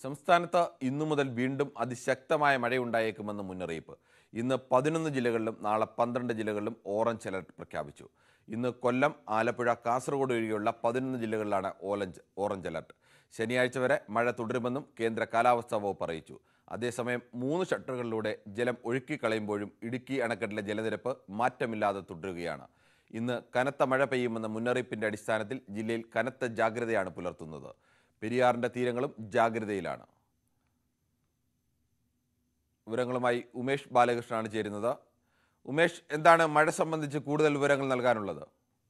സംസ്ഥാനത്ത് ഇന്നു മുതൽ വീണ്ടും അതിശക്തമായ മഴയുണ്ടായേക്കുമെന്ന് മുന്നറിയിപ്പ് ഇന്ന് പതിനൊന്ന് ജില്ലകളിലും നാളെ പന്ത്രണ്ട് ജില്ലകളിലും ഓറഞ്ച് അലർട്ട് പ്രഖ്യാപിച്ചു ഇന്ന് കൊല്ലം ആലപ്പുഴ കാസർഗോഡ് ഒഴികെയുള്ള പതിനൊന്ന് ജില്ലകളിലാണ് ഓറഞ്ച് ഓറഞ്ച് അലർട്ട് ശനിയാഴ്ച വരെ മഴ തുടരുമെന്നും കേന്ദ്ര കാലാവസ്ഥാ വകുപ്പ് അറിയിച്ചു അതേസമയം മൂന്ന് ഷട്ടറുകളിലൂടെ ജലം ഒഴുക്കിക്കളയുമ്പോഴും ഇടുക്കി അണക്കെട്ടിലെ ജലനിരപ്പ് മാറ്റമില്ലാതെ തുടരുകയാണ് ഇന്ന് കനത്ത മഴ പെയ്യുമെന്ന മുന്നറിയിപ്പിന്റെ അടിസ്ഥാനത്തിൽ ജില്ലയിൽ കനത്ത ജാഗ്രതയാണ് പുലർത്തുന്നത് പെരിയാറിന്റെ തീരങ്ങളും ജാഗ്രതയിലാണ് വിവരങ്ങളുമായി ഉമേഷ് ബാലകൃഷ്ണനാണ് ചേരുന്നത് ഉമേഷ് എന്താണ് മഴ സംബന്ധിച്ച് കൂടുതൽ വിവരങ്ങൾ നൽകാനുള്ളത്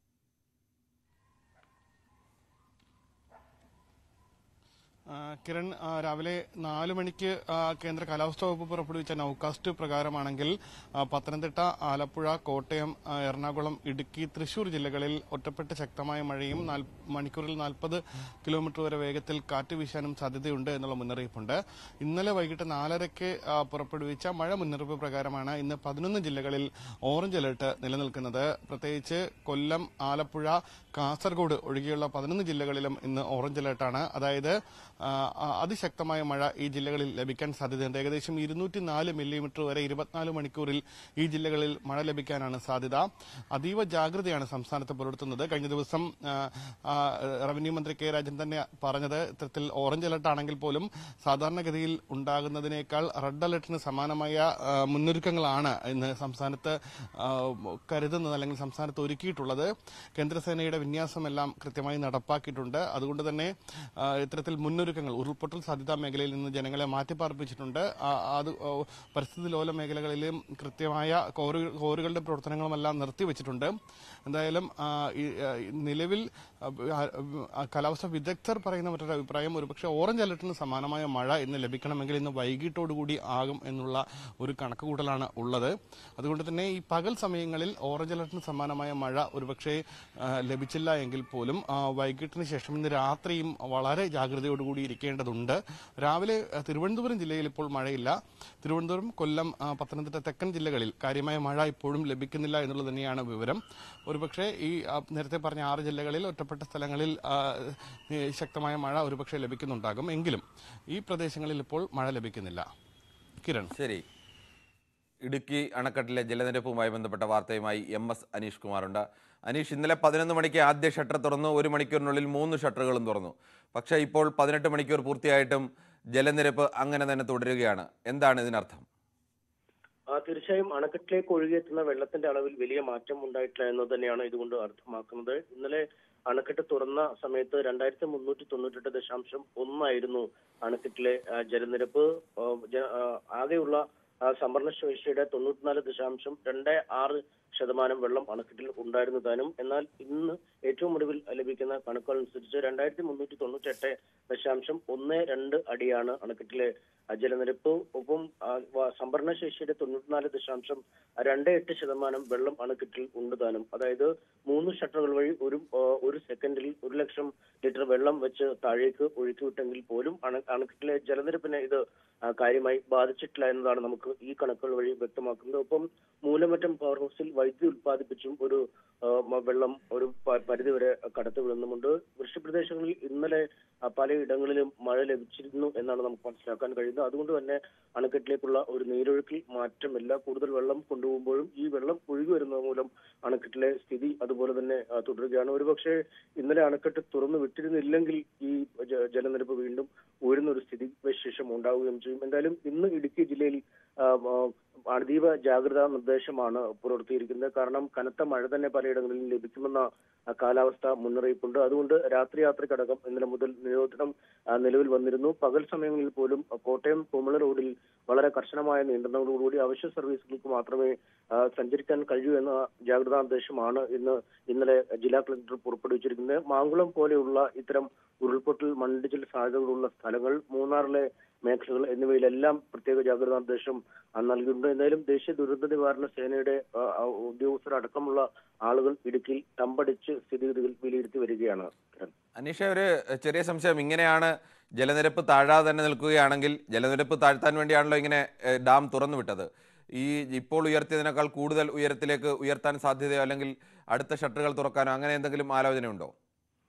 ആ, കിരൺ ആ, രാവിലെ നാല് മണിക്ക് ആ, കേന്ദ്ര കാലാവസ്ഥാ വകുപ്പ് പുറപ്പെടുവിച്ച നൌകാസ്റ്റ് പ്രകാരമാണെങ്കിൽ ആ, പത്തനംതിട്ട ആലപ്പുഴ കോട്ടയം ആ, എറണാകുളം ഇടുക്കി തൃശൂർ ജില്ലകളിൽ ഒറ്റപ്പെട്ട ശക്തമായ മഴയും നാല് മണിക്കൂറിൽ നാൽപ്പത് കിലോമീറ്റർ വരെ വേഗത്തിൽ കാറ്റ് വീശാനും സാധ്യതയുണ്ട് എന്നുള്ള മുന്നറിയിപ്പുണ്ട് ഇന്നലെ വൈകിട്ട് നാലരയ്ക്ക് ആ, പുറപ്പെടുവിച്ച മഴ മുന്നറിയിപ്പ് പ്രകാരമാണ് ഇന്ന് പതിനൊന്ന് ജില്ലകളിൽ ഓറഞ്ച് അലർട്ട് നിലനിൽക്കുന്നത് പ്രത്യേകിച്ച് കൊല്ലം ആലപ്പുഴ കാസർഗോഡ് ഒഴികെയുള്ള പതിനൊന്ന് ജില്ലകളിലും ഇന്ന് ഓറഞ്ച് അലർട്ടാണ് അതായത് ആ, ആ, അതിശക്തമായ മഴ ഈ ജില്ലകളിൽ ലഭിക്കാൻ സാധ്യതയുണ്ട് ഏകദേശം ഇരുന്നൂറ്റി നാല് മില്ലിമീറ്റർ വരെ ഇരുപത്തിനാല് മണിക്കൂറിൽ ഈ ജില്ലകളിൽ മഴ ലഭിക്കാനാണ് സാധ്യത അതീവ ജാഗ്രതയാണ് സംസ്ഥാനത്ത് പുലർത്തുന്നത് കഴിഞ്ഞ ദിവസം ആ, ആ, റവന്യൂ മന്ത്രി കെ രാജൻ തന്നെ പറഞ്ഞത് ഇത്തരത്തിൽ ഓറഞ്ച് അലർട്ട് ആണെങ്കിൽ പോലും സാധാരണഗതിയിൽ ഉണ്ടാകുന്നതിനേക്കാൾ റെഡ് അലർട്ടിന് സമാനമായ ആ, മുന്നൊരുക്കങ്ങളാണ് ഇന്ന് സംസ്ഥാനത്ത് ആ, കരുതുന്നത് അല്ലെങ്കിൽ സംസ്ഥാനത്ത് ഒരുക്കിയിട്ടുള്ളത് കേന്ദ്രസേനയുടെ വിന്യാസമെല്ലാം കൃത്യമായി നടപ്പാക്കിയിട്ടുണ്ട് അതുകൊണ്ട് തന്നെ ആ, ഇത്തരത്തിൽ മുന്നൊരുക്കങ്ങൾ ഉരുൾപൊട്ടൽ സാധ്യതാ മേഖലയിൽ നിന്ന് ജനങ്ങളെ മാറ്റിപ്പാർപ്പിച്ചിട്ടുണ്ട് ആ, അത് ഓ, പരിസ്ഥിതി ലോല മേഖലകളിലും കൃത്യമായ കോറു കോറുകളുടെ പ്രവർത്തനങ്ങളുമെല്ലാം നിർത്തിവെച്ചിട്ടുണ്ട് എന്തായാലും ആ, ഈ, ആ, ഈ നിലവിൽ ആ, ആ, കാലാവസ്ഥാ വിദഗ്ധർ പറയുന്ന മറ്റൊരു അഭിപ്രായം ഒരുപക്ഷെ ഓറഞ്ച് അലർട്ടിന് സമാനമായ മഴ ഇന്ന് ലഭിക്കണമെങ്കിൽ ഇന്ന് വൈകിട്ടോടുകൂടി ആകും എന്നുള്ള ഒരു കണക്കുകൂട്ടലാണ് ഉള്ളത് അതുകൊണ്ട് തന്നെ ഈ പകൽ സമയങ്ങളിൽ ഓറഞ്ച് അലർട്ടിന് സമാനമായ മഴ ഒരുപക്ഷെ ആ, ലഭിച്ചില്ല എങ്കിൽ പോലും ആ, വൈകിട്ടിന് ശേഷം ഇന്ന് രാത്രിയും വളരെ ജാഗ്രതയോടുകൂടി ഇരിക്കേണ്ടതുണ്ട് രാവിലെ ആ, തിരുവനന്തപുരം ജില്ലയിൽ ഇപ്പോൾ മഴയില്ല തിരുവനന്തപുരം കൊല്ലം ആ, പത്തനംതിട്ട തെക്കൻ ജില്ലകളിൽ കാര്യമായ മഴ ഇപ്പോഴും ലഭിക്കുന്നില്ല എന്നുള്ളത് തന്നെയാണ് വിവരം ഒരുപക്ഷെ ഈ ആ, നേരത്തെ പറഞ്ഞ ആറ് ജില്ലകളിൽ ഒറ്റപ്പെട്ട സ്ഥലങ്ങളിൽ ആ, ഈ ശക്തമായ മഴ ഒരുപക്ഷെ ലഭിക്കുന്നുണ്ടാകും എങ്കിലും ഈ പ്രദേശങ്ങളിൽ ഇപ്പോൾ മഴ ലഭിക്കുന്നില്ല കിരൺ ശരി ഇടുക്കി അണക്കെട്ടിലെ ജലനിരപ്പുമായി ബന്ധപ്പെട്ട വാർത്തയുമായി എം എസ് അനീഷ് കുമാറുണ്ട് അനീഷ് ഇന്നലെ പതിനൊന്ന് മണിക്ക് ആദ്യ ഷട്ടർ തുറന്നു ഒരു മണിക്കൂറിനുള്ളിൽ മൂന്ന് ഷട്ടറുകളും തുറന്നു പക്ഷേ ഇപ്പോൾ പതിനെട്ട് മണിക്കൂർ പൂർത്തിയായിട്ടും ജലനിരപ്പ് അങ്ങനെ തന്നെ തുടരുകയാണ് എന്താണ് ഇതിനർത്ഥം ആ തീർച്ചയായും അണക്കെട്ടിലേക്ക് ഒഴുകിയെത്തുന്ന വെള്ളത്തിന്റെ അളവിൽ വലിയ മാറ്റം ഉണ്ടായിട്ടില്ല എന്ന് തന്നെയാണ് ഇതുകൊണ്ട് അർത്ഥമാക്കുന്നത് ഇന്നലെ അണക്കെട്ട് തുറന്ന സമയത്ത് രണ്ടായിരത്തി മുന്നൂറ്റി തൊണ്ണൂറ്റെട്ട് ദശാംശം ഒന്നായിരുന്നു അണക്കെട്ടിലെ ആ, ജലനിരപ്പ് ആ, ജ- ആ, ആകെയുള്ള ആ, സംഭരണ ശേഷിയുടെ തൊണ്ണൂറ്റിനാല് ദശാംശം രണ്ട് ആറ് ശതമാനം വെള്ളം അണക്കെട്ടിൽ ഉണ്ടായിരുന്നു താനും എന്നാൽ ഇന്ന് ഏറ്റവും ഒടുവിൽ ലഭിക്കുന്ന കണക്കുകൾ അനുസരിച്ച് രണ്ടായിരത്തി മുന്നൂറ്റി തൊണ്ണൂറ്റെട്ട് ദശാംശം ഒന്ന് രണ്ട് അടിയാണ് അണക്കെട്ടിലെ ആ, ജലനിരപ്പ് ഒപ്പം ആ, വ- സംഭരണ ശേഷിയുടെ തൊണ്ണൂറ്റിനാല് ദശാംശം രണ്ട് എട്ട് ശതമാനം വെള്ളം അണക്കെട്ടിൽ ഉണ്ട് താനും അതായത് മൂന്ന് ഷട്ടറുകൾ വഴി ഒരു ആ, ഒരു സെക്കൻഡിൽ ഒരു ലക്ഷം ലിറ്റർ വെള്ളം വെച്ച് താഴേക്ക് ഒഴുക്കിവിട്ടെങ്കിൽ പോലും അണ- അണക്കെട്ടിലെ ജലനിരപ്പിനെ ഇത് ആ, കാര്യമായി ബാധിച്ചിട്ടില്ല എന്നതാണ് നമുക്ക് ഈ കണക്കുകൾ വഴി വ്യക്തമാക്കുന്നത് ഒപ്പം മൂലമറ്റം പവർ ഹൗസിൽ വൈദ്യുതി ഉൽപ്പാദിപ്പിച്ചും ഒരു ആ, മ- വെള്ളം ഒരു പ- പരിധിവരെ കടത്തിവിടുന്നുമുണ്ട് വൃഷ്ടിപ്രദേശങ്ങളിൽ ഇന്നലെ ആ, പലയിടങ്ങളിലും മഴ ലഭിച്ചിരുന്നു എന്നാണ് നമുക്ക് മനസ്സിലാക്കാൻ കഴിയുന്നത് അതുകൊണ്ട് തന്നെ അണക്കെട്ടിലേക്കുള്ള ഒരു നീരൊഴുക്കിൽ മാറ്റമില്ല കൂടുതൽ വെള്ളം കൊണ്ടുപോകുമ്പോഴും ഈ വെള്ളം ഒഴുകി വരുന്നത് മൂലം അണക്കെട്ടിലെ സ്ഥിതി അതുപോലെ തന്നെ ആ, തുടരുകയാണ് ഒരുപക്ഷെ ഇന്നലെ അണക്കെട്ട് തുറന്നു വിട്ടിരുന്നില്ലെങ്കിൽ ഈ ജ- ജലനിരപ്പ് വീണ്ടും ഉയരുന്ന ഒരു സ്ഥിതി വിശേഷം ഉണ്ടാവുകയും ചെയ്യും എന്തായാലും ഇന്ന് ഇടുക്കി ജില്ലയിൽ ആ, ആ, അതീവ ജാഗ്രതാ നിർദ്ദേശമാണ് പുലർത്തിയിരിക്കുന്നത് കാരണം കനത്ത മഴ തന്നെ പലയിടങ്ങളിലും ലഭിക്കുമെന്ന ആ, കാലാവസ്ഥ മുന്നറിയിപ്പുണ്ട് അതുകൊണ്ട് രാത്രി യാത്രക്കടക്കം ഇന്നലെ മുതൽ നിരോധനം ആ, നിലവിൽ വന്നിരുന്നു പകൽ സമയങ്ങളിൽ പോലും ആ, കോട്ടയം കുമള റോഡിൽ വളരെ കർശനമായ നിയന്ത്രണങ്ങളോടുകൂടി അവശ്യ സർവീസുകൾക്ക് മാത്രമേ ആ, സഞ്ചരിക്കാൻ കഴിയൂ എന്ന ജാഗ്രതാ നിർദ്ദേശമാണ് ഇന്ന് ഇന്നലെ ജില്ലാ കളക്ടർ പുറപ്പെടുവിച്ചിരിക്കുന്നത് മാങ്കുളം പോലെയുള്ള ഇത്തരം ഉരുൾപൊട്ടൽ മണ്ണിടിച്ചിൽ സാധ്യതകളുള്ള സ്ഥലങ്ങൾ മൂന്നാറിലെ മേഖലകൾ എന്നിവയിലെല്ലാം പ്രത്യേക ജാഗ്രതാ നിർദ്ദേശം ആ, നൽകിയിട്ടുണ്ട് എന്തായാലും ദേശീയ ദുരന്ത നിവാരണ സേനയുടെ ആ, ആ, ഉദ്യോഗസ്ഥർ അടക്കമുള്ള ആളുകൾ ഇടുക്കിയിൽ തമ്പടിച്ച് സ്ഥിതിഗതികൾ വിലയിരുത്തി വരികയാണ് കിരൺ. അനീഷ ഒരു ചെറിയ സംശയം ഇങ്ങനെയാണ് ജലനിരപ്പ് താഴാതെ തന്നെ നിൽക്കുകയാണെങ്കിൽ ജലനിരപ്പ് താഴ്ത്താൻ വേണ്ടിയാണല്ലോ ഇങ്ങനെ ഏഹ്, ഡാം തുറന്നു വിട്ടത് ഈ ഇപ്പോൾ ഉയർത്തിയതിനേക്കാൾ കൂടുതൽ ഉയരത്തിലേക്ക് ഉയർത്താൻ സാധ്യതയോ അല്ലെങ്കിൽ അടുത്ത ഷട്ടറുകൾ തുറക്കാനോ അങ്ങനെ എന്തെങ്കിലും ആലോചനയുണ്ടോ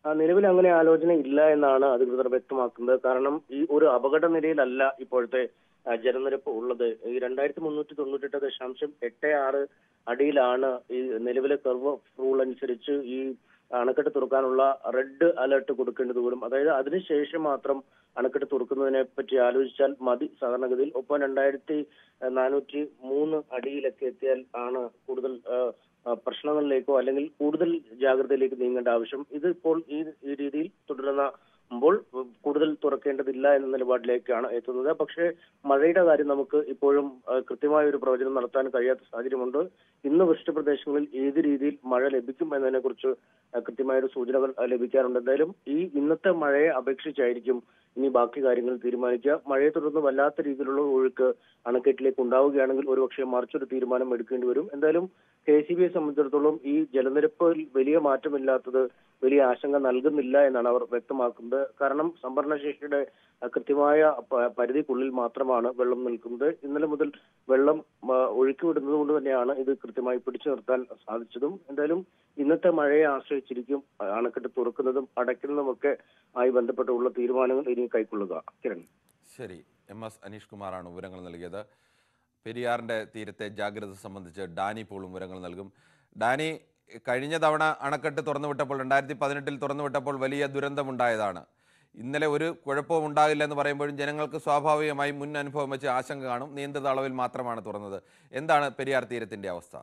ആ, നിലവിൽ അങ്ങനെ ആലോചന ഇല്ല എന്നാണ് അധികൃതർ വ്യക്തമാക്കുന്നത് കാരണം ഈ ഒരു അപകട നിലയിലല്ല ഇപ്പോഴത്തെ ആ, ജലനിരപ്പ് ഉള്ളത് ഈ രണ്ടായിരത്തി മുന്നൂറ്റി തൊണ്ണൂറ്റെട്ട് ദശാംശം എട്ട് ആറ് അടിയിലാണ് ഈ നിലവിലെ കർവ് റൂൾ അനുസരിച്ച് ഈ അണക്കെട്ട് തുറക്കാനുള്ള റെഡ് അലർട്ട് കൊടുക്കേണ്ടത് പോലും അതായത് അതിനുശേഷം മാത്രം അണക്കെട്ട് തുറക്കുന്നതിനെ പറ്റി ആലോചിച്ചാൽ മതി സാധാരണഗതിയിൽ ഒപ്പം രണ്ടായിരത്തി നാനൂറ്റി മൂന്ന് അടിയിലൊക്കെ എത്തിയാൽ ആണ് കൂടുതൽ ആ, ആ, പ്രശ്നങ്ങളിലേക്കോ അല്ലെങ്കിൽ കൂടുതൽ ജാഗ്രതയിലേക്ക് നീങ്ങേണ്ട ആവശ്യം ഇത് ഇപ്പോൾ ഈ ഈ രീതിയിൽ തുടരുമ്പോൾ കൂടുതൽ തുറക്കേണ്ടതില്ല എന്ന നിലപാടിലേക്കാണ് എത്തുന്നത് പക്ഷേ മഴയുടെ കാര്യം നമുക്ക് ഇപ്പോഴും ആ, കൃത്യമായ ഒരു പ്രവചനം നടത്താൻ കഴിയാത്ത സാഹചര്യമുണ്ട് ഇന്ന് വൃഷ്ടിപ്രദേശങ്ങളിൽ ഏത് രീതിയിൽ മഴ ലഭിക്കും എന്നതിനെ കുറിച്ച് കൃത്യമായ ഒരു സൂചനകൾ ആ, ലഭിക്കാറുണ്ട് എന്തായാലും ഈ ഇന്നത്തെ മഴയെ അപേക്ഷിച്ചായിരിക്കും ഇനി ബാക്കി കാര്യങ്ങൾ തീരുമാനിക്കുക മഴയെ തുടർന്ന് വല്ലാത്ത രീതിയിലുള്ള ഒഴുക്ക് അണക്കെട്ടിലേക്ക് ഉണ്ടാവുകയാണെങ്കിൽ ഒരുപക്ഷെ മറിച്ചൊരു തീരുമാനം എടുക്കേണ്ടി വരും എന്തായാലും കെ സി ബിയെ സംബന്ധിച്ചിടത്തോളം ഈ ജലനിരപ്പിൽ വലിയ മാറ്റമില്ലാത്തത് വലിയ ആശങ്ക നൽകുന്നില്ല എന്നാണ് അവർ വ്യക്തമാക്കുന്നത് കാരണം സംഭരണശേഷിയുടെ ആ, കൃത്യമായ പ- പരിധിക്കുള്ളിൽ മാത്രമാണ് വെള്ളം നിൽക്കുന്നത് ഇന്നലെ മുതൽ വെള്ളം ആ, ഒഴുക്കി വിടുന്നത് കൊണ്ട് തന്നെയാണ് ഇത് കൃത്യമായി പിടിച്ചു നിർത്താൻ സാധിച്ചതും എന്തായാലും ഇന്നത്തെ മഴയെ ആശ്രയിച്ചിരിക്കും അണക്കെട്ട് തുറക്കുന്നതും അടയ്ക്കുന്നതും ഒക്കെ ആയി ബന്ധപ്പെട്ടുള്ള തീരുമാനങ്ങൾ ഇനി കൈക്കൊള്ളുക കിരൺ ശരി എം എസ് അനീഷ് കുമാറാണ് വിവരങ്ങൾ നൽകിയത് പെരിയാറിൻ്റെ തീരത്തെ ജാഗ്രത സംബന്ധിച്ച് ഡാനി പോളും വിവരങ്ങൾ നൽകും ഡാനി കഴിഞ്ഞ തവണ അണക്കെട്ട് തുറന്നുവിട്ടപ്പോൾ രണ്ടായിരത്തി പതിനെട്ടിൽ തുറന്നുവിട്ടപ്പോൾ വലിയ ദുരന്തമുണ്ടായതാണ് ഇന്നലെ ഒരു കുഴപ്പവും ഉണ്ടാകില്ല എന്ന് പറയുമ്പോഴും ജനങ്ങൾക്ക് സ്വാഭാവികമായും മുൻ അനുഭവം വെച്ച് ആശങ്ക കാണും നിയന്ത്രിത അളവിൽ മാത്രമാണ് തുറന്നത് എന്താണ് പെരിയാർ തീരത്തിൻ്റെ അവസ്ഥ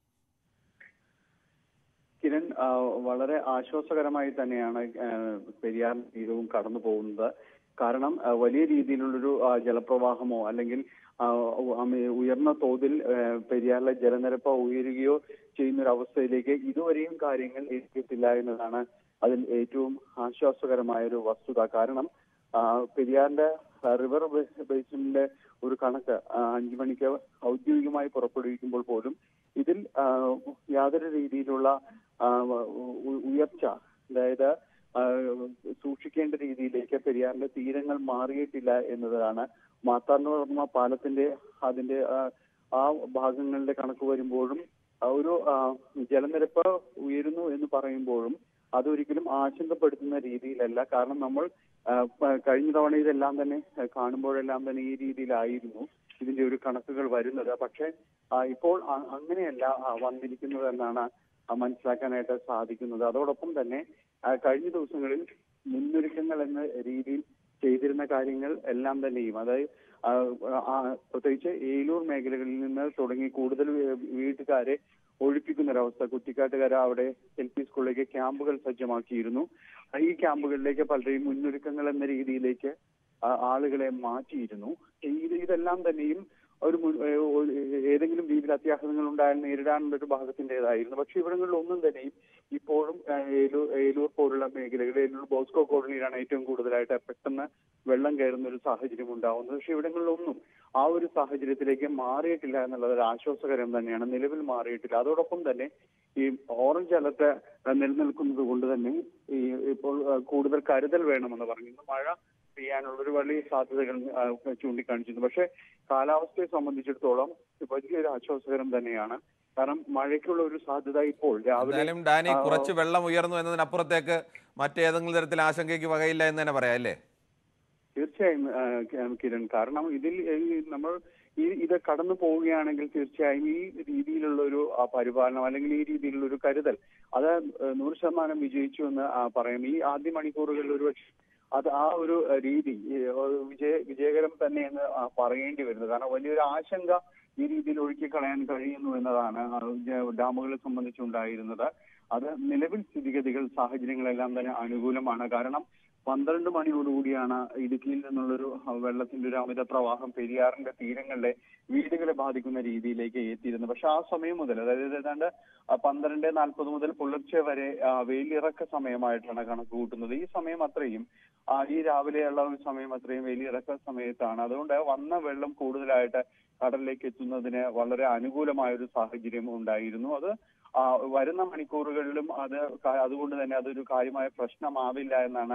കിരൺ ആ, വളരെ ആശ്വാസകരമായി തന്നെയാണ് ആ, പെരിയാർ തീരവും കടന്നു പോകുന്നത് കാരണം ആ, വലിയ രീതിയിലുള്ളൊരു ആ, ജലപ്രവാഹമോ അല്ലെങ്കിൽ ആ, ഉ- അമി- ഉയർന്ന തോതിൽ ആ, പെരിയാറിലെ ജലനിരപ്പ് ഉയരുകയോ ചെയ്യുന്ന ഒരു അവസ്ഥയിലേക്ക് ഇതുവരെയും കാര്യങ്ങൾ എത്തിയിട്ടില്ല എന്നതാണ് അതിൽ ഏറ്റവും ആശ്വാസകരമായ ഒരു വസ്തുത കാരണം ആ, പെരിയാറിന്റെ ആ, റിവർ ബേ- ബേസിനിലെ ഒരു കണക്ക് ആ, അഞ്ചു മണിക്ക് ഔദ്യോഗികമായി പുറപ്പെടുവിക്കുമ്പോൾ പോലും ഇതിൽ ആ, യാതൊരു രീതിയിലുള്ള ആ, ഉ- ഉയർച്ച അതായത് ആ, സൂക്ഷിക്കേണ്ട രീതിയിലേക്ക് പെരിയാറിന്റെ തീരങ്ങൾ മാറിയിട്ടില്ല എന്നതാണ് മാത്താർന്നോർമ്മ പാലത്തിന്റെ അതിന്റെ ആ, ആ ഭാഗങ്ങളുടെ കണക്ക് വരുമ്പോഴും ആ ഒരു ആ, ജലനിരപ്പ് ഉയരുന്നു എന്ന് പറയുമ്പോഴും അതൊരിക്കലും ആശങ്കപ്പെടുത്തുന്ന രീതിയിലല്ല കാരണം നമ്മൾ ആ, പ- കഴിഞ്ഞ തവണ ഇതെല്ലാം തന്നെ ആ, കാണുമ്പോഴെല്ലാം തന്നെ ഈ രീതിയിലായിരുന്നു ഇതിന്റെ ഒരു കണക്കുകൾ വരുന്നത് പക്ഷേ ആ, ഇപ്പോൾ അ- അങ്ങനെയല്ല ആ, വന്നിരിക്കുന്നത് എന്നാണ് ആ, മനസ്സിലാക്കാനായിട്ട് സാധിക്കുന്നത് അതോടൊപ്പം തന്നെ ആ, കഴിഞ്ഞ ദിവസങ്ങളിൽ മുന്നൊരുക്കങ്ങൾ എന്ന രീതിയിൽ ചെയ്തിരുന്ന കാര്യങ്ങൾ എല്ലാം തന്നെയും അതായത് ആ, ആ, പ്രത്യേകിച്ച് ഏലൂർ മേഖലകളിൽ നിന്ന് തുടങ്ങി കൂടുതൽ വീ- വീട്ടുകാരെ ഒഴിപ്പിക്കുന്ന ഒരവസ്ഥ കുറ്റിക്കാട്ടുകര അവിടെ എൽ പി സ്കൂളിലേക്ക് ക്യാമ്പുകൾ സജ്ജമാക്കിയിരുന്നു ആ, ഈ ക്യാമ്പുകളിലേക്ക് പലരെയും മുന്നൊരുക്കങ്ങൾ എന്ന രീതിയിലേക്ക് ആ, ആളുകളെ മാറ്റിയിരുന്നു ഇത് ഇതെല്ലാം തന്നെയും ഒരു മുൻ- ഏ, ഒരു- ഏതെങ്കിലും രീതിയിൽ അത്യാഹിതങ്ങൾ ഉണ്ടായാൽ നേരിടാനുള്ള ഒരു ഭാഗത്തിൻ്റെതായിരുന്നു പക്ഷെ ഇവിടങ്ങളിൽ ഒന്നും തന്നെയും ഇപ്പോഴും ആ, ഏലൂർ ഏലൂർ പോലുള്ള മേഖലകളിൽ ഏലൂർ ബോസ്കോ കോളനിയിലാണ് ഏറ്റവും കൂടുതലായിട്ട് പെട്ടെന്ന് വെള്ളം കയറുന്ന ഒരു സാഹചര്യം ഉണ്ടാവുന്നത് പക്ഷെ ഇവിടങ്ങളിലൊന്നും ആ ഒരു സാഹചര്യത്തിലേക്ക് മാറിയിട്ടില്ല എന്നുള്ളത് ഒരു ആശ്വാസകരം തന്നെയാണ് നിലവിൽ മാറിയിട്ടില്ല അതോടൊപ്പം തന്നെ ഈ ഓറഞ്ച് അലർട്ട് നിലനിൽക്കുന്നത് കൊണ്ട് തന്നെ ഈ ഇപ്പോൾ ആ, കൂടുതൽ കരുതൽ വേണമെന്ന് പറഞ്ഞു ഇന്ന് മഴ പെയ്യാനുള്ള ഒരു വലിയ സാധ്യതകൾ ആ, ചൂണ്ടിക്കാണിച്ചിരുന്നു പക്ഷെ കാലാവസ്ഥയെ സംബന്ധിച്ചിടത്തോളം വലിയൊരു ആശ്വാസകരം തന്നെയാണ് കാരണം മഴയ്ക്കുള്ള ഒരു സാധ്യത ഇപ്പോൾ രാവിലെ എന്തായാലും ഡാനി ആ, കുറച്ച് വെള്ളം ഉയർന്നു എന്നതിനപ്പുറത്തേക്ക് മറ്റേതെങ്കിലും തരത്തിൽ ആശങ്കയ്ക്ക് വകയില്ല എന്ന് തന്നെ പറയാം അല്ലേ തീർച്ചയായും ആ, കി- കിരൺ കാരണം ഇതിൽ ഈ നമ്മൾ ഈ ഇത് കടന്നു പോവുകയാണെങ്കിൽ തീർച്ചയായും ഈ രീതിയിലുള്ള ഒരു ആ, പരിപാലനം അല്ലെങ്കിൽ ഈ രീതിയിലുള്ള ഒരു കരുതൽ അത് ആ, നൂറ് ശതമാനം വിജയിച്ചു എന്ന് ആ, പറയാം ഈ ആദ്യ മണിക്കൂറുകളിൽ ഒരു അത് ആ ഒരു ആ, രീതി ഈ, ഒരു വിജയ വിജയകരം തന്നെ എന്ന് ആ, പറയേണ്ടി വരുന്നത് കാരണം വലിയൊരു ആശങ്ക ഈ രീതിയിൽ ഒഴുക്കി കളയാൻ കഴിയുന്നു എന്നതാണ് ആ, ജ- ഡാമുകളെ സംബന്ധിച്ചുണ്ടായിരുന്നത് അത് നിലവിൽ സ്ഥിതിഗതികൾ സാഹചര്യങ്ങളെല്ലാം തന്നെ അനുകൂലമാണ് കാരണം പന്ത്രണ്ട് മണിയോടുകൂടിയാണ് ഇടുക്കിയിൽ നിന്നുള്ളൊരു വെള്ളത്തിന്റെ ഒരു അമിത പ്രവാഹം പെരിയാറിന്റെ തീരങ്ങളിലെ വീടുകളെ ബാധിക്കുന്ന രീതിയിലേക്ക് എത്തിയിരുന്നത് പക്ഷെ ആ സമയം മുതൽ അതായത് ഏതാണ്ട് ആ പന്ത്രണ്ട് നാൽപ്പത് മുതൽ പുലർച്ചെ വരെ ആ, വെയിലിറക്ക സമയമായിട്ടാണ് കണക്ക് കൂട്ടുന്നത് ഈ സമയം അത്രയും ആ, ഈ രാവിലെയുള്ള ഒരു സമയം അത്രയും വെയിലിറക്ക സമയത്താണ് അതുകൊണ്ട് വന്ന വെള്ളം കൂടുതലായിട്ട് കടലിലേക്ക് എത്തുന്നതിന് വളരെ അനുകൂലമായ ഒരു സാഹചര്യം ഉണ്ടായിരുന്നു അത് ആ, വരുന്ന മണിക്കൂറുകളിലും അത് ക- അതുകൊണ്ട് തന്നെ അതൊരു കാര്യമായ പ്രശ്നമാവില്ല എന്നാണ്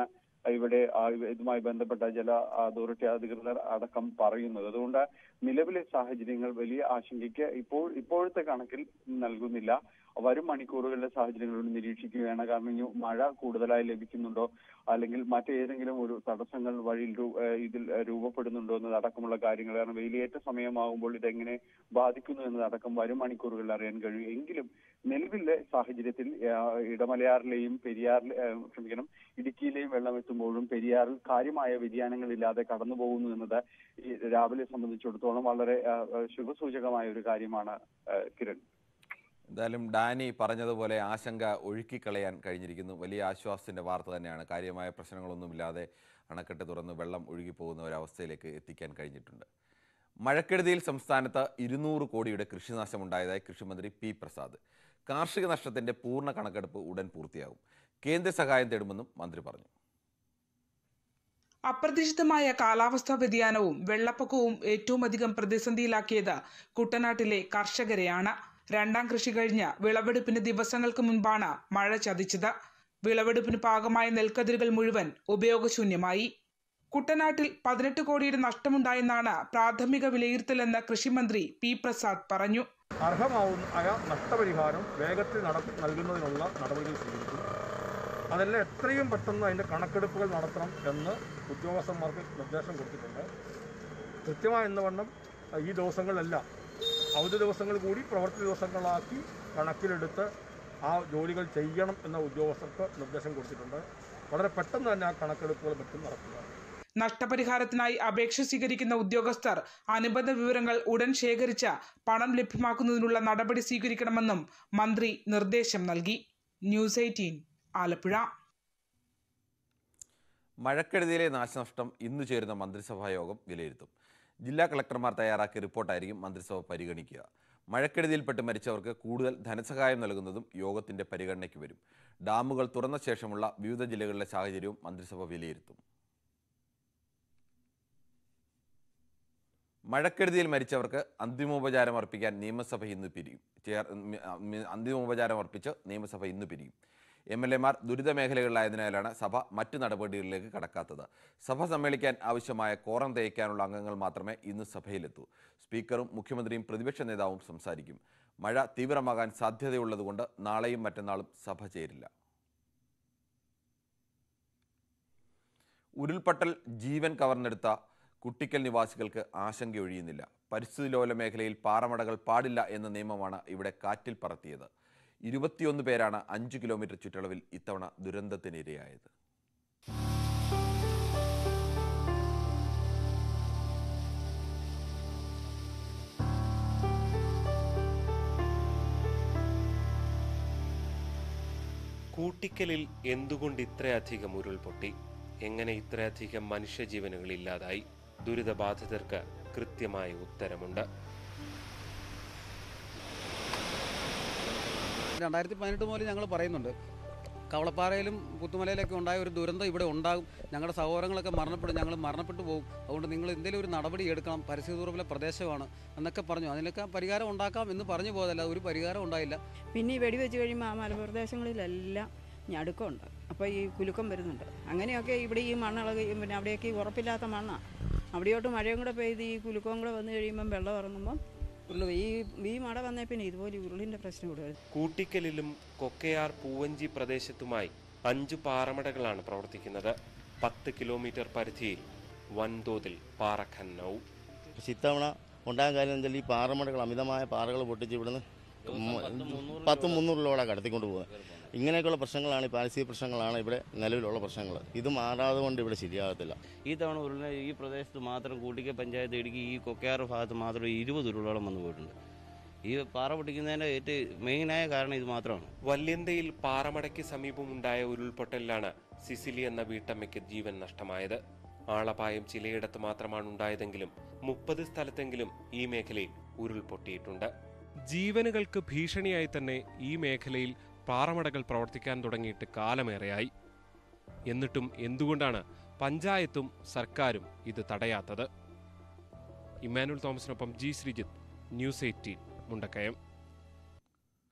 ഇവിടെ ആ, ഇതുമായി ബന്ധപ്പെട്ട ജല അതോറിറ്റി അധികൃതർ അടക്കം പറയുന്നത് അതുകൊണ്ട് നിലവിലെ സാഹചര്യങ്ങൾ വലിയ ആശങ്കയ്ക്ക് ഇപ്പോൾ ഇപ്പോഴത്തെ കണക്കിൽ നൽകുന്നില്ല വരും മണിക്കൂറുകളിലെ സാഹചര്യങ്ങൾ നിരീക്ഷിക്കുകയാണ് കാരണം ഇനി മഴ കൂടുതലായി ലഭിക്കുന്നുണ്ടോ അല്ലെങ്കിൽ മറ്റേതെങ്കിലും ഒരു തടസ്സങ്ങൾ വഴിയിൽ രൂ- ഏഹ് ഇതിൽ രൂപപ്പെടുന്നുണ്ടോ എന്നതടക്കമുള്ള കാര്യങ്ങൾ കാരണം വെയിലേറ്റ സമയമാകുമ്പോൾ ഇതെങ്ങനെ ബാധിക്കുന്നു എന്നതടക്കം വരും മണിക്കൂറുകളിൽ അറിയാൻ കഴിയും എങ്കിലും നിലവിലെ സാഹചര്യത്തിൽ ഏഹ് ഇടമലയാറിലെയും പെരിയാറിലെ ഏഹ് ക്ഷമിക്കണം ഇടുക്കിയിലെയും വെള്ളം എത്തുമ്പോഴും പെരിയാറിൽ കാര്യമായ വ്യതിയാനങ്ങളില്ലാതെ കടന്നു പോകുന്നു എന്നത് ഈ രാവിലെ സംബന്ധിച്ചിടത്തോളം വളരെ ഏഹ്, ഏഹ്, ശുഭസൂചകമായ ഒരു കാര്യമാണ് ഏഹ്, കിരൺ എന്തായാലും ഡാനി പറഞ്ഞതുപോലെ ആശങ്ക ഒഴുക്കിക്കളയാൻ കഴിഞ്ഞിരിക്കുന്നു വലിയ ആശ്വാസത്തിൻ്റെ വാർത്ത തന്നെയാണ് കാര്യമായ പ്രശ്നങ്ങളൊന്നുമില്ലാതെ അണക്കെട്ട് തുറന്ന് വെള്ളം ഒഴുകിപ്പോകുന്ന ഒരവസ്ഥയിലേക്ക് എത്തിക്കാൻ കഴിഞ്ഞിട്ടുണ്ട് മഴക്കെടുതിയിൽ സംസ്ഥാനത്ത് ഇരുന്നൂറ് കോടിയുടെ കൃഷിനാശമുണ്ടായതായി കൃഷിമന്ത്രി പി പ്രസാദ് കാർഷിക നഷ്ടത്തിന്റെ പൂർണ്ണ കണക്കെടുപ്പ് ഉടൻ പൂർത്തിയാകും കേന്ദ്ര സഹായം തേടുമെന്നും മന്ത്രി പറഞ്ഞു അപ്രതീക്ഷിതമായ കാലാവസ്ഥാ വ്യതിയാനവും വെള്ളപ്പൊക്കവും ഏറ്റവും അധികം പ്രതിസന്ധിയിലാക്കിയത് കുട്ടനാട്ടിലെ കർഷകരെയാണ് രണ്ടാം കൃഷി കഴിഞ്ഞ് വിളവെടുപ്പിന് ദിവസങ്ങൾക്ക് മുൻപാണ് മഴ ചതിച്ചത് വിളവെടുപ്പിന് പാകമായ നെൽക്കതിരുകൾ മുഴുവൻ ഉപയോഗശൂന്യമായി കുട്ടനാട്ടിൽ പതിനെട്ട് കോടിയുടെ നഷ്ടമുണ്ടായെന്നാണ് പ്രാഥമിക വിലയിരുത്തലെന്ന് കൃഷിമന്ത്രി പി പ്രസാദ് പറഞ്ഞു അർഹമാവുന്ന ആയ നഷ്ടപരിഹാരം വേഗത്തിൽ നട നൽകുന്നതിനുള്ള നടപടികൾ സ്വീകരിക്കും അതെല്ലാം എത്രയും പെട്ടെന്ന് അതിൻ്റെ കണക്കെടുപ്പുകൾ നടത്തണം എന്ന് ഉദ്യോഗസ്ഥന്മാർക്ക് നിർദ്ദേശം കൊടുത്തിട്ടുണ്ട് കൃത്യമായി എന്ന വണ്ണം അഹ് ഈ ദിവസങ്ങളിലെല്ലാം അവധി ദിവസങ്ങൾ കൂടി പ്രവൃത്തി ദിവസങ്ങളാക്കി കണക്കിലെടുത്ത് ആ ജോലികൾ ചെയ്യണം എന്ന ഉദ്യോഗസ്ഥർക്ക് നിർദ്ദേശം കൊടുത്തിട്ടുണ്ട് വളരെ പെട്ടെന്ന് തന്നെ ആ കണക്കെടുപ്പുകൾ മറ്റും നടത്തുക നഷ്ടപരിഹാരത്തിനായി അപേക്ഷ സ്വീകരിക്കുന്ന ഉദ്യോഗസ്ഥർ അനുബന്ധ വിവരങ്ങൾ ഉടൻ ശേഖരിച്ച് പണം ലഭ്യമാക്കുന്നതിനുള്ള നടപടി സ്വീകരിക്കണമെന്നും മന്ത്രി നിർദ്ദേശം നൽകി ന്യൂസ് എയ്റ്റീൻ ആലപ്പുഴ മഴക്കെടുതിയിലെ നാശനഷ്ടം ഇന്ന് ചേരുന്ന മന്ത്രിസഭാ യോഗം വിലയിരുത്തും ജില്ലാ കളക്ടർമാർ തയ്യാറാക്കിയ റിപ്പോർട്ടായിരിക്കും മന്ത്രിസഭ പരിഗണിക്കുക മഴക്കെടുതിയിൽപ്പെട്ട് മരിച്ചവർക്ക് കൂടുതൽ ധനസഹായം നൽകുന്നതും യോഗത്തിന്റെ പരിഗണനയ്ക്ക് വരും ഡാമുകൾ തുറന്ന ശേഷമുള്ള വിവിധ ജില്ലകളിലെ സാഹചര്യവും മന്ത്രിസഭ വിലയിരുത്തും മഴക്കെടുതിയിൽ മരിച്ചവർക്ക് അന്തിമോപചാരം അർപ്പിക്കാൻ നിയമസഭ ഇന്ന് പിരിയും ചേർ ഉം, അന്തിമോപചാരം അർപ്പിച്ച് നിയമസഭ ഇന്ന് പിരിയും എം എൽ എമാർ ദുരിത മേഖലകളിലായതിനാലാണ് സഭ മറ്റു നടപടികളിലേക്ക് കടക്കാത്തത് സഭ സമ്മേളിക്കാൻ ആവശ്യമായ കോറം തേക്കാനുള്ള അംഗങ്ങൾ മാത്രമേ ഇന്ന് സഭയിലെത്തൂ സ്പീക്കറും മുഖ്യമന്ത്രിയും പ്രതിപക്ഷ നേതാവും സംസാരിക്കും മഴ തീവ്രമാകാൻ സാധ്യതയുള്ളതുകൊണ്ട് നാളെയും മറ്റന്നാളും സഭ ചേരില്ല ഉരുൾപൊട്ടൽ ജീവൻ കവർന്നെടുത്ത കുട്ടിക്കൽ നിവാസികൾക്ക് ആശങ്കയൊഴിയുന്നില്ല പരിസ്ഥിതി ലോല മേഖലയിൽ പാറമടകൾ പാടില്ല എന്ന നിയമമാണ് ഇവിടെ കാറ്റിൽ പറത്തിയത് ഇരുപത്തിയൊന്ന് പേരാണ് അഞ്ച് കിലോമീറ്റർ ചുറ്റളവിൽ ഇത്തവണ ദുരന്തത്തിനിരയായത് കൂട്ടിക്കലിൽ എന്തുകൊണ്ട് ഇത്രയധികം ഉരുൾപൊട്ടി എങ്ങനെ ഇത്രയധികം മനുഷ്യജീവനുകൾ ഇല്ലാതായി ദുരിതബാധിതർക്ക് കൃത്യമായ ഉത്തരമുണ്ട് രണ്ടായിരത്തി പതിനെട്ട് മുതൽ ഞങ്ങൾ പറയുന്നുണ്ട് കവളപ്പാറയിലും പുത്തുമലയിലൊക്കെ ഉണ്ടായ ഒരു ദുരന്തം ഇവിടെ ഉണ്ടാകും ഞങ്ങളുടെ സഹോദരങ്ങളൊക്കെ മരണപ്പെടും ഞങ്ങൾ മരണപ്പെട്ടു പോകും അതുകൊണ്ട് നിങ്ങൾ എന്തെങ്കിലും ഒരു നടപടി എടുക്കണം പരിസ്ഥിതി ദുർബല പ്രദേശമാണ് എന്നൊക്കെ പറഞ്ഞു അതിനൊക്കെ പരിഹാരം ഉണ്ടാക്കാം എന്ന് പറഞ്ഞു പോയതല്ല ഒരു പരിഹാരം ഉണ്ടായില്ല പിന്നെ ഈ വെടിവെച്ച് കഴിയുമ്പോൾ ആ മലപ്രദേശങ്ങളിലെല്ലാം ഞടുക്കമുണ്ട് അപ്പോൾ ഈ കുലുക്കം വരുന്നുണ്ട് അങ്ങനെയൊക്കെ ഇവിടെ ഈ മണ്ണിളകി പിന്നെ അവിടെയൊക്കെ ഈ ഉറപ്പില്ലാത്ത മണ്ണാണ് അവിടെയോട്ട് മഴയും കൂടെ പെയ്ത് ഈ കുലുക്കവും കൂടെ വന്നു കഴിയുമ്പം വെള്ളം ഇറങ്ങുമ്പം ഉരുള് ഈ ഈ മഴ വന്നേ പിന്നെ ഇതുപോലെ ഈ ഉരുളിൻ്റെ പ്രശ്നം ഇവിടെ വരും കൂട്ടിക്കലിലും കൊക്കയാർ പൂവഞ്ചി പ്രദേശത്തുമായി അഞ്ചു പാറമടകളാണ് പ്രവർത്തിക്കുന്നത് പത്ത് കിലോമീറ്റർ പരിധിയിൽ വൻതോതിൽ പാറഖനനവും പക്ഷെ ഇത്തവണ ഉണ്ടാകാൻ കാര്യം എന്താ ഈ പാറമടകൾ അമിതമായ പാറകൾ പൊട്ടിച്ച് ഇവിടുന്ന് പത്ത് മുന്നൂറ് ലോഡാ കടത്തിക്കൊണ്ട് പോകുന്നത് ഇങ്ങനെയൊക്കെയുള്ള പ്രശ്നങ്ങളാണ് ഈ പാരിസ്ഥിതിക പ്രശ്നങ്ങളാണ് ഇവിടെ നിലവിലുള്ള പ്രശ്നങ്ങൾ ഇത് മാറാതെ കൊണ്ട് ഇവിടെ ശരിയാകത്തില്ല ഈ തവണ ഉരുള ഈ പ്രദേശത്ത് മാത്രം കൂട്ടിക്ക പഞ്ചായത്ത് ഇടുക്കി ഈ കൊക്കയാറ് ഭാഗത്ത് മാത്രം ഇരുപത് ഉരുളോളം വന്നു പോയിട്ടുണ്ട് ഈ പാറ പൊട്ടിക്കുന്നതിൻ്റെ ഏറ്റവും മെയിനായ കാരണം ഇത് മാത്രമാണ് വല്യന്തയിൽ പാറമടയ്ക്ക് സമീപമുണ്ടായ ഉരുൾപൊട്ടലിലാണ് സിസിലി എന്ന വീട്ടമ്മയ്ക്ക് ജീവൻ നഷ്ടമായത് ആളപായം ചിലയിടത്ത് മാത്രമാണ് ഉണ്ടായതെങ്കിലും മുപ്പത് സ്ഥലത്തെങ്കിലും ഈ മേഖലയിൽ ഉരുൾപൊട്ടിയിട്ടുണ്ട് ജീവനുകൾക്ക് ഭീഷണിയായി തന്നെ ഈ മേഖലയിൽ പാറമടകൾ പ്രവർത്തിക്കാൻ തുടങ്ങിയിട്ട് കാലമേറെയായി എന്നിട്ടും എന്തുകൊണ്ടാണ് പഞ്ചായത്തും സർക്കാരും ഇത് തടയാത്തത് ഇമ്മാനുവൽ തോമസിനൊപ്പം G Sreejith news eighteen Mundakkayam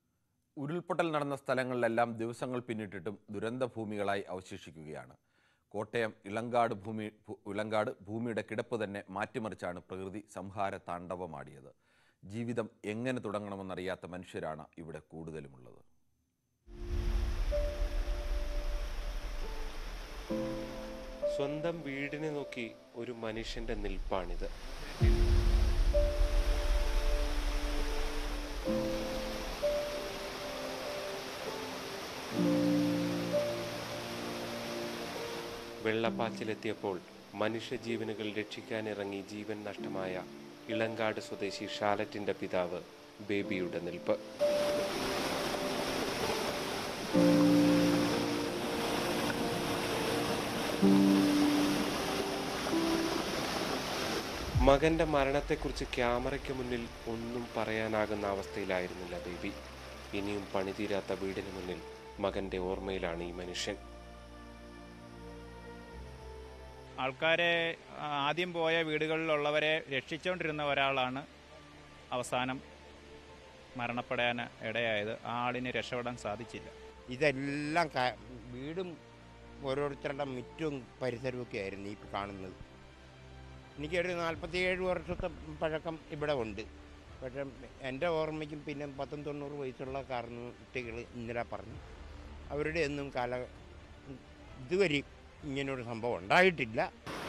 ഉരുൾപൊട്ടൽ നടന്ന സ്ഥലങ്ങളിലെല്ലാം ദിവസങ്ങൾ പിന്നിട്ടിട്ടും ദുരന്തഭൂമികളായി അവശേഷിക്കുകയാണ് കോട്ടയം ഇളങ്കാട് ഭൂമി ഭൂ- ഇളങ്കാട് ഭൂമിയുടെ കിടപ്പ് തന്നെ മാറ്റിമറിച്ചാണ് പ്രകൃതി സംഹാര താണ്ഡവമാടിയത് ജീവിതം എങ്ങനെ തുടങ്ങണമെന്നറിയാത്ത മനുഷ്യരാണ് ഇവിടെ കൂടുതലുമുള്ളത് സ്വന്തം വീടിനെ നോക്കി ഒരു മനുഷ്യന്റെ നിൽപ്പാണിത് വെള്ളപ്പാച്ചിലെത്തിയപ്പോൾ മനുഷ്യജീവനുകൾ രക്ഷിക്കാനിറങ്ങി ജീവൻ നഷ്ടമായ ഇളങ്കാട് സ്വദേശി ഷാലറ്റിന്റെ പിതാവ് ബേബിയുടെ നിൽപ്പ് മകന്റെ മരണത്തെക്കുറിച്ച് ക്യാമറയ്ക്ക് മുന്നിൽ ഒന്നും പറയാനാകുന്ന അവസ്ഥയിലായിരുന്നില്ല ബേബി ഇനിയും പണിതീരാത്ത വീടിന് മുന്നിൽ മകന്റെ ഓർമ്മയിലാണ് ഈ മനുഷ്യൻ ആൾക്കാരെ ആ, ആദ്യം പോയ വീടുകളിലുള്ളവരെ രക്ഷിച്ചുകൊണ്ടിരുന്ന ഒരാളാണ് അവസാനം മരണപ്പെടാൻ ഇടയായത് ആ ആളിന് രക്ഷപ്പെടാൻ സാധിച്ചില്ല ഇതെല്ലാം ക- വീടും ഓരോരുത്തരുടെ മുറ്റും പരിസരവും ഒക്കെ ആയിരുന്നു ഈ കാണുന്നത് എനിക്കൊരു നാൽപ്പത്തിയേഴ് വർഷത്തെ പഴക്കം ഇവിടെ ഉണ്ട് പക്ഷെ എൻ്റെ ഓർമ്മയ്ക്കും പിന്നെ പത്തും തൊണ്ണൂറ് വയസ്സുള്ള കാരണക്കുട്ടികൾ ഇന്നലെ പറഞ്ഞു അവരുടെ ഒന്നും കാല ഇതുവരെ ഇങ്ങനൊരു സംഭവം ഉണ്ടായിട്ടില്ല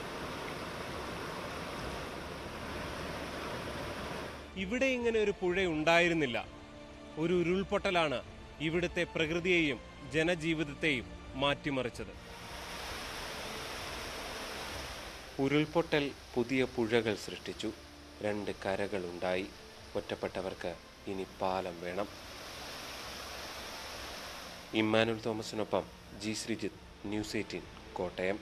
ഇവിടെ ഇങ്ങനെ ഒരു പുഴ ഉണ്ടായിരുന്നില്ല ഒരു ഉരുൾപൊട്ടലാണ് ഇവിടുത്തെ പ്രകൃതിയെയും ജനജീവിതത്തെയും മാറ്റിമറിച്ചത് ഉരുൾപൊട്ടൽ പുതിയ പുഴകൾ സൃഷ്ടിച്ചു രണ്ട് കരകളുണ്ടായി ഒറ്റപ്പെട്ടവർക്ക് ഇനി പാലം വേണം ഇമ്മാനുൽ തോമസിനൊപ്പം G Sreejith news eighteen Kottayam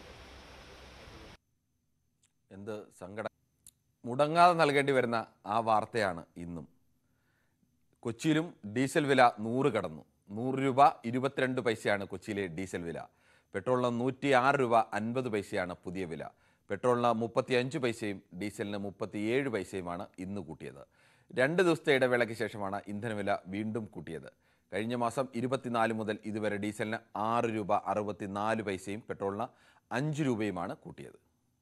എന്ത് സങ്കടം മുടങ്ങാതെ നൽകേണ്ടി വരുന്ന ആ വാർത്തയാണ് ഇന്നും കൊച്ചിയിലും ഡീസൽ വില നൂറ് കടന്നു നൂറ് രൂപ ഇരുപത്തിരണ്ട് പൈസയാണ് കൊച്ചിയിലെ ഡീസൽ വില പെട്രോളിന് നൂറ്റി ആറ് രൂപ അൻപത് പൈസയാണ് പുതിയ വില പെട്രോളിന് മുപ്പത്തി അഞ്ച് പൈസയും ഡീസലിന് മുപ്പത്തിയേഴ് പൈസയുമാണ് ഇന്ന് കൂട്ടിയത് രണ്ട് ദിവസത്തെ ഇടവേളയ്ക്ക് ശേഷമാണ് ഇന്ധനവില വീണ്ടും കൂട്ടിയത് കഴിഞ്ഞ മാസം ഇരുപത്തിനാല് മുതൽ ഇതുവരെ ഡീസലിന് ആറ് രൂപ അറുപത്തിനാല് പൈസയും പെട്രോളിന് അഞ്ച് രൂപയുമാണ് കൂട്ടിയത്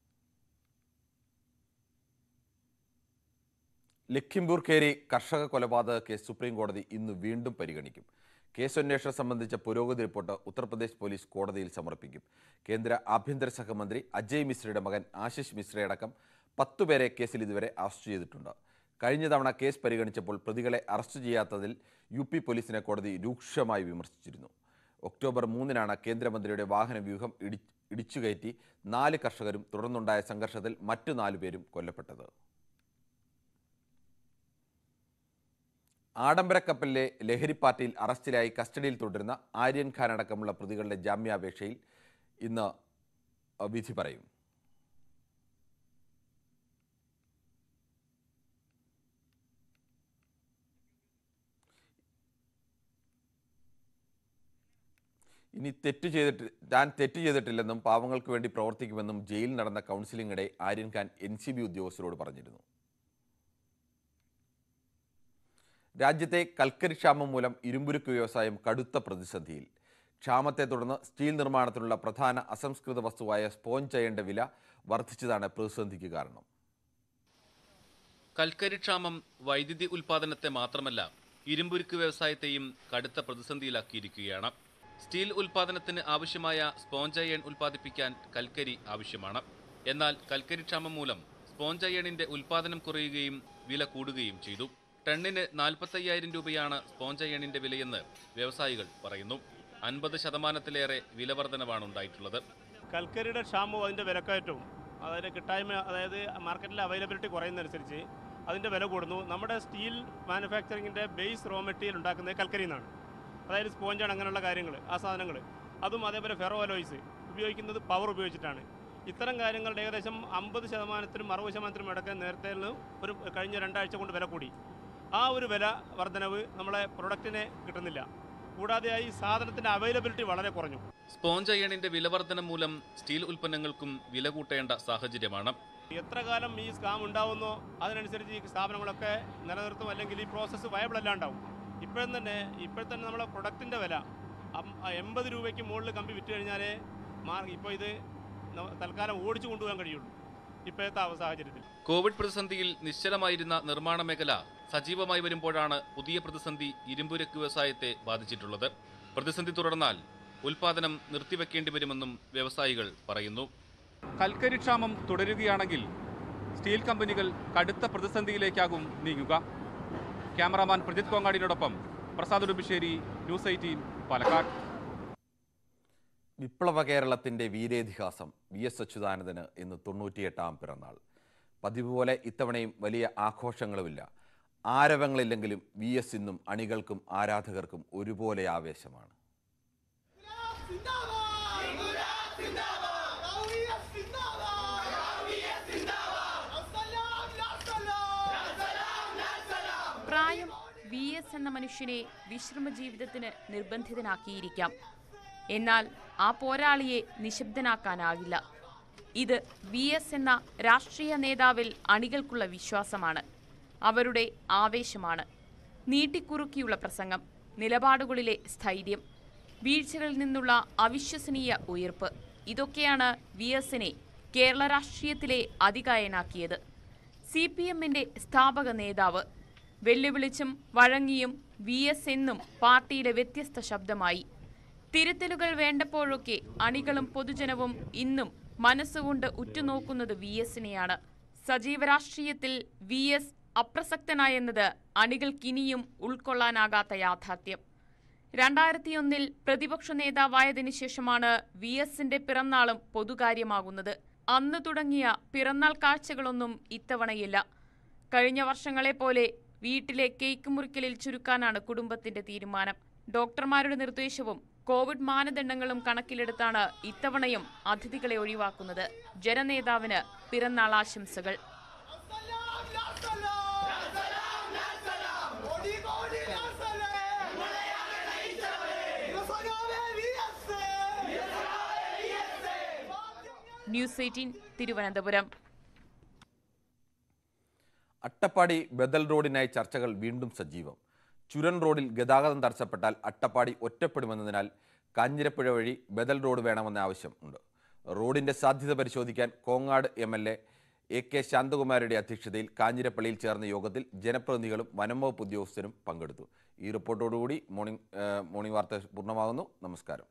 ലഖിംപൂർ കേരി കർഷക കൊലപാതക കേസ് സുപ്രീം കോടതി ഇന്ന് വീണ്ടും പരിഗണിക്കും കേസ് അന്വേഷണം സംബന്ധിച്ച പുരോഗതി റിപ്പോർട്ട് ഉത്തർപ്രദേശ് പോലീസ് കോടതിയിൽ സമർപ്പിക്കും കേന്ദ്ര ആഭ്യന്തര സഹമന്ത്രി അജയ് മിശ്രയുടെ മകൻ ആശിഷ് മിശ്രയടക്കം പത്തുപേരെ കേസിൽ ഇതുവരെ അറസ്റ്റ് ചെയ്തിട്ടുണ്ട് കഴിഞ്ഞ തവണ കേസ് പരിഗണിച്ചപ്പോൾ പ്രതികളെ അറസ്റ്റ് ചെയ്യാത്തതിൽ യു പി പോലീസിനെ കോടതി രൂക്ഷമായി വിമർശിച്ചിരുന്നു ഒക്ടോബർ മൂന്നിനാണ് കേന്ദ്രമന്ത്രിയുടെ വാഹന വ്യൂഹം ഇടി ഇടിച്ചുകയറ്റി നാല് കർഷകരും തുടർന്നുണ്ടായ സംഘർഷത്തിൽ മറ്റു നാലു പേരും കൊല്ലപ്പെട്ടത് ആഡംബര കപ്പലിലെ ലഹരി പാർട്ടിയിൽ അറസ്റ്റിലായി കസ്റ്റഡിയിൽ തുടരുന്ന ആര്യൻ ഖാൻ അടക്കമുള്ള പ്രതികളുടെ ജാമ്യാപേക്ഷയിൽ ഇന്ന് വിധി പറയും ഇനി തെറ്റ് ചെയ്തിട്ട് താൻ തെറ്റ് ചെയ്തിട്ടില്ലെന്നും പാവങ്ങൾക്ക് വേണ്ടി പ്രവർത്തിക്കുമെന്നും ജയിലിൽ നടന്ന കൗൺസിലിംഗിടെ Aryan Khan N C B ഉദ്യോഗസ്ഥരോട് പറഞ്ഞിരുന്നു രാജ്യത്തെ കൽക്കരി ക്ഷാമം മൂലം ഇരുമ്പുരുക്ക് വ്യവസായം കടുത്ത പ്രതിസന്ധിയിൽ ക്ഷാമത്തെ തുടർന്ന് സ്റ്റീൽ നിർമ്മാണത്തിനുള്ള പ്രധാന അസംസ്കൃത വസ്തുവായ സ്പോഞ്ച് അയണിന്റെ വില വർദ്ധിച്ചതാണ് പ്രതിസന്ധിക്ക് കാരണം കൽക്കരി ക്ഷാമം വൈദ്യുതി ഉൽപാദനത്തെ മാത്രമല്ല ഇരുമ്പുരുക്ക് വ്യവസായത്തെയും കടുത്ത പ്രതിസന്ധിയിലാക്കിയിരിക്കുകയാണ് സ്റ്റീൽ ഉൽപാദനത്തിന് ആവശ്യമായ സ്പോഞ്ച് അയൺ ഉൽപ്പാദിപ്പിക്കാൻ കൽക്കരി ആവശ്യമാണ് എന്നാൽ കൽക്കരി ക്ഷാമം മൂലം സ്പോഞ്ച് അയണിന്റെ ഉൽപാദനം കുറയുകയും വില കൂടുകയും ചെയ്തു ടണ്ണിന് നാൽപ്പത്തയ്യായിരം രൂപയാണ് സ്പോഞ്ച് അയണിന്റെ വിലയെന്ന് വ്യവസായികൾ പറയുന്നു അൻപത് ശതമാനത്തിലേറെ വില വർധനവാണ് ഉണ്ടായിട്ടുള്ളത് കൽക്കരിയുടെ ക്ഷാമവും അതിൻ്റെ വിലക്കയറ്റവും അതായത് കിട്ടായ്മ അതായത് മാർക്കറ്റിലെ അവൈലബിലിറ്റി കുറയുന്നതനുസരിച്ച് അതിൻ്റെ വില കൂടുന്നു നമ്മുടെ സ്റ്റീൽ മാനുഫാക്ചറിങ്ങിൻ്റെ ബേസ് റോ മെറ്റീരിയൽ ഉണ്ടാക്കുന്നത് കൽക്കരിയിൽ നിന്നാണ് അതായത് സ്പോഞ്ചാണ് അങ്ങനെയുള്ള കാര്യങ്ങൾ ആ സാധനങ്ങൾ അതും അതേപോലെ ഫെറോ അലോയ്സ് ഉപയോഗിക്കുന്നത് പവർ ഉപയോഗിച്ചിട്ടാണ് ഇത്തരം കാര്യങ്ങളുടെ ഏകദേശം അമ്പത് ശതമാനത്തിനും അറുപത് ശതമാനത്തിനും ഇടയ്ക്ക് നേരത്തെ നിന്ന് ഒരു കഴിഞ്ഞ രണ്ടാഴ്ച കൊണ്ട് വില കൂടി ആ ഒരു വില വർധനവ് നമ്മളെ പ്രൊഡക്റ്റിനെ കിട്ടുന്നില്ല കൂടാതെയായി സാധനത്തിൻ്റെ അവൈലബിലിറ്റി വളരെ കുറഞ്ഞു സ്പോഞ്ച് അയണിന്റെ വില വർധനം മൂലം സ്റ്റീൽ ഉൽപ്പന്നങ്ങൾക്കും വില കൂട്ടേണ്ട സാഹചര്യമാണ് എത്ര കാലം ഈ സ്കാം ഉണ്ടാവുന്നോ അതിനനുസരിച്ച് ഈ സ്ഥാപനങ്ങളൊക്കെ നിലനിർത്തും അല്ലെങ്കിൽ ഈ പ്രോസസ്സ് വയബിൾ അല്ലാണ്ടാവും ഇപ്പോഴും തന്നെ ഇപ്പോഴും തന്നെ നമ്മളെ പ്രൊഡക്റ്റിൻ്റെ വില അം- എൺപത് രൂപയ്ക്ക് മുകളിൽ കമ്പി വിറ്റ് കഴിഞ്ഞാൽ മാർ ഇപ്പോൾ ഇത് ന- തൽക്കാലം ഓടിച്ചു കൊണ്ടുപോകാൻ കഴിയുള്ളൂ ഇപ്പോഴത്തെ അവ- സാഹചര്യത്തിൽ കോവിഡ് പ്രതിസന്ധിയിൽ നിശ്ചലമായിരുന്ന നിർമ്മാണ മേഖല സജീവമായി വരുമ്പോഴാണ് പുതിയ പ്രതിസന്ധി ഇരുമ്പുരക്ക് വ്യവസായത്തെ ബാധിച്ചിട്ടുള്ളത് പ്രതിസന്ധി തുടർന്നാൽ ഉൽപാദനം നിർത്തിവെക്കേണ്ടി വരുമെന്നും വ്യവസായികൾ പറയുന്നു കൽക്കരി ക്ഷാമം തുടരുകയാണെങ്കിൽ സ്റ്റീൽ കമ്പനികൾ കടുത്ത പ്രതിസന്ധിയിലേക്കാകും നീങ്ങുക ക്യാമറാമാൻ പ്രജിത് കോങ്ങാടിനോടൊപ്പം പ്രസാദ് ഉടുമ്പിശ്ശേരി ന്യൂസ് എയ്റ്റീൻ പാലക്കാട് വിപ്ലവ കേരളത്തിൻ്റെ വീരേതിഹാസം വി എസ് അച്യുതാനന്ദന് ഇന്ന് തൊണ്ണൂറ്റിയെട്ടാം പിറന്നാൾ പതിവ് പോലെ ഇത്തവണയും വലിയ ആഘോഷങ്ങളുമില്ല ആരവങ്ങളില്ലെങ്കിലും വി എസ് ഇന്നും അണികൾക്കും ആരാധകർക്കും ഒരുപോലെ ആവേശമാണ് പ്രായം വി എസ് എന്ന മനുഷ്യനെ വിശ്രമ ജീവിതത്തിന് നിർബന്ധിതനാക്കിയിരിക്കാം എന്നാൽ ആ പോരാളിയെ നിശബ്ദനാക്കാനാകില്ല ഇത് വി എസ് എന്ന രാഷ്ട്രീയ നേതാവിൽ അണികൾക്കുള്ള വിശ്വാസമാണ് അവരുടെ ആവേശമാണ് നീട്ടിക്കുറുക്കിയുള്ള പ്രസംഗം നിലപാടുകളിലെ സ്ഥൈര്യം വീഴ്ചകളിൽ നിന്നുള്ള അവിശ്വസനീയ ഉയർപ്പ് ഇതൊക്കെയാണ് വി എസിനെ കേരള രാഷ്ട്രീയത്തിലെ അതികായനാക്കിയത് സി പി എമ്മിന്റെ സ്ഥാപക നേതാവ് വെല്ലുവിളിച്ചും വഴങ്ങിയും വി എസ് എന്നും പാർട്ടിയിലെ വ്യത്യസ്ത ശബ്ദമായി തിരുത്തലുകൾ വേണ്ടപ്പോഴൊക്കെ അണികളും പൊതുജനവും ഇന്നും മനസ്സുകൊണ്ട് ഉറ്റുനോക്കുന്നത് വി എസിനെയാണ് സജീവ രാഷ്ട്രീയത്തിൽ വി എസ് അപ്രസക്തനായെന്നത് അണികൾക്കിനിയും ഉൾക്കൊള്ളാനാകാത്ത യാഥാർത്ഥ്യം രണ്ടായിരത്തിയൊന്നിൽ പ്രതിപക്ഷ നേതാവായതിനു ശേഷമാണ് വി എസിന്റെ പിറന്നാളും പൊതുകാര്യമാകുന്നത് അന്ന് തുടങ്ങിയ പിറന്നാൾ കാഴ്ചകളൊന്നും ഇത്തവണയില്ല കഴിഞ്ഞ വർഷങ്ങളെ പോലെ വീട്ടിലെ കേക്ക് മുറിക്കലിൽ ചുരുക്കാനാണ് കുടുംബത്തിന്റെ തീരുമാനം ഡോക്ടർമാരുടെ നിർദ്ദേശവും കോവിഡ് മാനദണ്ഡങ്ങളും കണക്കിലെടുത്താണ് ഇത്തവണയും അതിഥികളെ ഒഴിവാക്കുന്നത് ജനനേതാവിന് പിറന്നാൾ ആശംസകൾ ന്യൂസ് എയ്റ്റീൻ തിരുവനന്തപുരം അട്ടപ്പാടി ബദൽ റോഡിനായി ചർച്ചകൾ വീണ്ടും സജീവം ചുരൻ റോഡിൽ ഗതാഗതം തടസ്സപ്പെട്ടാൽ അട്ടപ്പാടി ഒറ്റപ്പെടുമെന്നതിനാൽ കാഞ്ഞിരപ്പുഴ വഴി ബദൽ റോഡ് വേണമെന്ന ആവശ്യം ഉണ്ട് റോഡിന്റെ സാധ്യത പരിശോധിക്കാൻ Kongad M L A A K ശാന്തകുമാരിയുടെ അധ്യക്ഷതയിൽ കാഞ്ഞിരപ്പള്ളിയിൽ ചേർന്ന യോഗത്തിൽ ജനപ്രതിനിധികളും വനംവകുപ്പ് ഉദ്യോഗസ്ഥരും പങ്കെടുത്തു ഈ റിപ്പോർട്ടോടുകൂടി മോർണിംഗ് ഏഹ്, മോർണിംഗ് വാർത്ത പൂർണ്ണമാകുന്നു നമസ്കാരം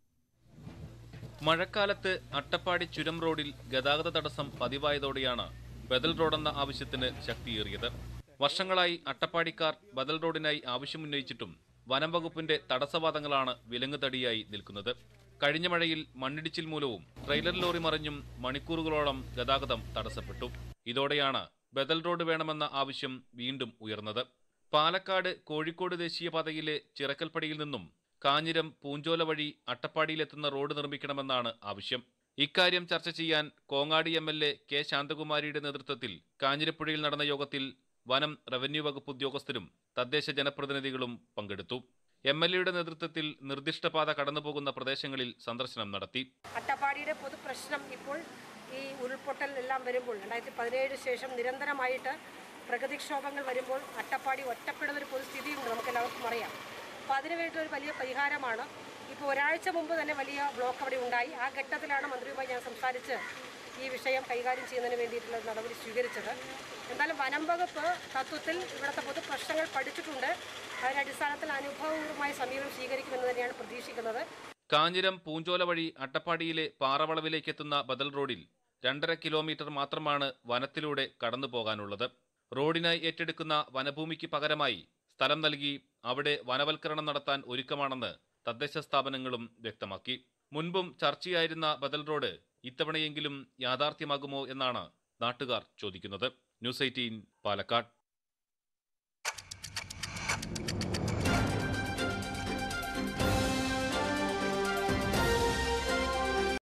മഴക്കാലത്ത് അട്ടപ്പാടി ചുരം റോഡിൽ ഗതാഗത തടസ്സം പതിവായതോടെയാണ് ബദൽ റോഡെന്ന ആവശ്യത്തിന് ശക്തിയേറിയത് വർഷങ്ങളായി അട്ടപ്പാടിക്കാർ ബദൽ റോഡിനായി ആവശ്യമുന്നയിച്ചിട്ടും വനം വകുപ്പിന്റെ തടസ്സവാദങ്ങളാണ് വിലങ്ങുതടിയായി നിൽക്കുന്നത് കഴിഞ്ഞ മഴയിൽ മണ്ണിടിച്ചിൽ മൂലവും ട്രെയിലർ ലോറി മറിഞ്ഞും മണിക്കൂറുകളോളം ഗതാഗതം തടസ്സപ്പെട്ടു ഇതോടെയാണ് ബദൽ റോഡ് വേണമെന്ന ആവശ്യം വീണ്ടും ഉയർന്നത് പാലക്കാട് കോഴിക്കോട് ദേശീയപാതയിലെ ചിറക്കൽപ്പടിയിൽ നിന്നും കാഞ്ഞിരം പൂഞ്ചോല വഴി അട്ടപ്പാടിയിലെത്തുന്ന റോഡ് നിർമ്മിക്കണമെന്നാണ് ആവശ്യം ഇക്കാര്യം ചർച്ച ചെയ്യാൻ കോങ്ങാടി എം എൽ എ കെ ശാന്തകുമാരിയുടെ നേതൃത്വത്തിൽ കാഞ്ഞിരപ്പുഴയിൽ നടന്ന യോഗത്തിൽ വനം റവന്യൂ വകുപ്പ് ഉദ്യോഗസ്ഥരും തദ്ദേശ ജനപ്രതിനിധികളും പങ്കെടുത്തു എം എൽ എയുടെ നേതൃത്വത്തിൽ നിർദ്ദിഷ്ട പാത കടന്നുപോകുന്ന പ്രദേശങ്ങളിൽ സന്ദർശനം നടത്തി അട്ടപ്പാടിയുടെ പൊതുപ്രശ്നം ഇപ്പോൾ ഈ ഉരുൾപൊട്ടൽ എല്ലാം വരുമ്പോൾ രണ്ടായിരത്തി പതിനേഴ് ശേഷം നിരന്തരമായിട്ട് പ്രകൃതിക്ഷോഭങ്ങൾ വരുമ്പോൾ അട്ടപ്പാടി ഒറ്റപ്പെടുന്ന ഒരു പൊതുസ്ഥിതിയുണ്ട് നമുക്ക് എല്ലാവർക്കും അറിയാം അപ്പോൾ അതിനു വേണ്ടി ഒരു വലിയ പരിഹാരമാണ് ഇപ്പോൾ ഒരാഴ്ച മുമ്പ് തന്നെ വലിയ ബ്ലോക്ക് അവിടെ ഉണ്ടായി ആ ഘട്ടത്തിലാണ് മന്ത്രിയുമായി ഞാൻ സംസാരിച്ച് ഈ വിഷയം കൈകാര്യം ചെയ്യുന്നതിന് വേണ്ടിയിട്ടുള്ള നടപടി സ്വീകരിച്ചത് എന്തായാലും വനം വകുപ്പ് തത്വത്തിൽ ഇവിടുത്തെ പൊതുപ്രശ്നങ്ങൾ പഠിച്ചിട്ടുണ്ട് അതിന്റെ അടിസ്ഥാനത്തിൽ അനുഭവപൂർവമായ സമീപനം സ്വീകരിക്കുമെന്ന് തന്നെയാണ് പ്രതീക്ഷിക്കുന്നത് കാഞ്ഞിരം പൂഞ്ചോല വഴി അട്ടപ്പാടിയിലെ പാറവളവിലേക്ക് എത്തുന്ന ബദൽ റോഡിൽ രണ്ടര കിലോമീറ്റർ മാത്രമാണ് വനത്തിലൂടെ കടന്നു പോകാനുള്ളത് റോഡിനായി ഏറ്റെടുക്കുന്ന വനഭൂമിക്ക് പകരമായി സ്ഥലം നൽകി അവിടെ വനവൽക്കരണം നടത്താൻ ഒരുക്കമാണെന്ന് തദ്ദേശ സ്ഥാപനങ്ങളും വ്യക്തമാക്കി മുൻപും ചർച്ചയായിരുന്ന ബദൽ റോഡ് ഇത്തവണയെങ്കിലും യാഥാർത്ഥ്യമാകുമോ എന്നാണ് നാട്ടുകാർ ചോദിക്കുന്നത് ന്യൂസ് എയ്റ്റീൻ പാലക്കാട്